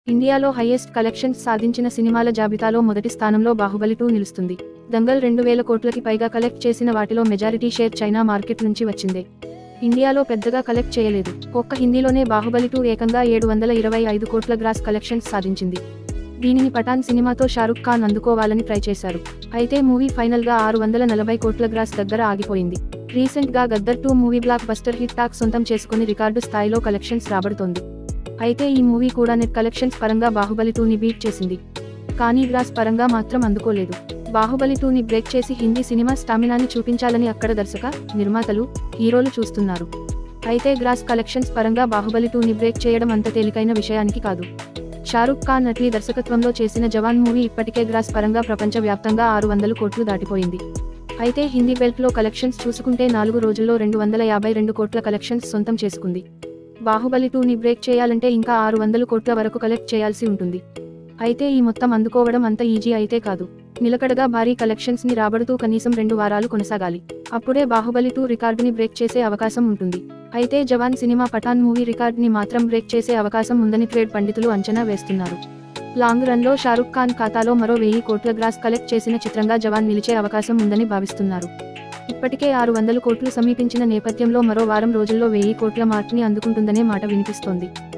ఇండియాలో highest collections సాధించిన సినిమాల జాబితాలో మొదటి స్థానంలో బాహుబలి టూ నిలుస్తుంది దంగల్ రెండు వేల కోట్లకి పైగా కలెక్ట్ చేసిన వాటిలో మెజారిటీ షేర్ చైనా మార్కెట్ నుంచి వచ్చిందే ఇండియాలో పెద్దగా కలెక్ట్ చేయలేదు ఒక్క హిందీలోనే బాహుబలి టూ ఏకంగా ఏడు వందల ఇరవై ఐదు కోట్ల గ్రాస్ కలెక్షన్స్ సాధించింది దీనిని పఠాన్ సినిమాతో షారుఖ్ ఖాన్ అందుకోవాలని ట్రై చేశారు అయితే మూవీ ఫైనల్ గా ఆరు వందల నలభై కోట్ల గ్రాస్ దగ్గర ఆగిపోయింది రీసెంట్ గా Gadar two movie blockbuster hit talk సొంతం చేసుకుని రికార్డు స్థాయిలో కలెక్షన్స్ రాబడుతోంది అయితే ఈ మూవీ కూడా నెట్ కలెక్షన్స్ పరంగా బాహుబలి టూని బీట్ చేసింది కానీ గ్రాస్ పరంగా మాత్రం అందుకోలేదు బాహుబలి టూని బ్రేక్ చేసి హిందీ సినిమా స్టామినాని చూపించాలని అక్కడ దర్శక నిర్మాతలు హీరోలు చూస్తున్నారు అయితే గ్రాస్ కలెక్షన్స్ పరంగా బాహుబలి టూని బ్రేక్ చేయడం అంత తేలికైన విషయానికి కాదు షారుఖ్ ఖాన్ నటి దర్శకత్వంలో చేసిన జవాన్ మూవీ ఇప్పటికే గ్రాస్ పరంగా ప్రపంచ వ్యాప్తంగా ఆరు వందలు కోట్లు దాటిపోయింది అయితే హిందీ బెల్ట్లో కలెక్షన్స్ చూసుకుంటే నాలుగు రోజుల్లో రెండు వందల యాభై రెండు కోట్ల కలెక్షన్స్ సొంతం చేసుకుంది బాహుబలి టూని బ్రేక్ చేయాలంటే ఇంకా ఆరు వందలు కోట్ల వరకు కలెక్ట్ చేయాల్సి ఉంటుంది అయితే ఈ మొత్తం అందుకోవడం అంత ఈజీ అయితే కాదు నిలకడగా భారీ కలెక్షన్స్ ని రాబడుతూ కనీసం రెండు వారాలు కొనసాగాలి అప్పుడే బాహుబలి టూ రికార్డుని బ్రేక్ చేసే అవకాశం ఉంటుంది అయితే జవాన్ సినిమా పఠాన్ మూవీ రికార్డుని మాత్రం బ్రేక్ చేసే అవకాశం ఉందని ట్రేడ్ పండితులు అంచనా వేస్తున్నారు లాంగ్ రన్ లో షారుఖ్ ఖాన్ ఖాతాలో మరో వెయ్యి కోట్ల గ్రాస్ కలెక్ట్ చేసిన చిత్రంగా జవాన్ నిలిచే అవకాశం ఉందని భావిస్తున్నారు ఇప్పటికే ఆరు వందల కోట్లు సమీపించిన నేపథ్యంలో మరో వారం రోజుల్లో వెయ్యి కోట్ల మార్క్ని అందుకుంటుందనే మాట వినిపిస్తోంది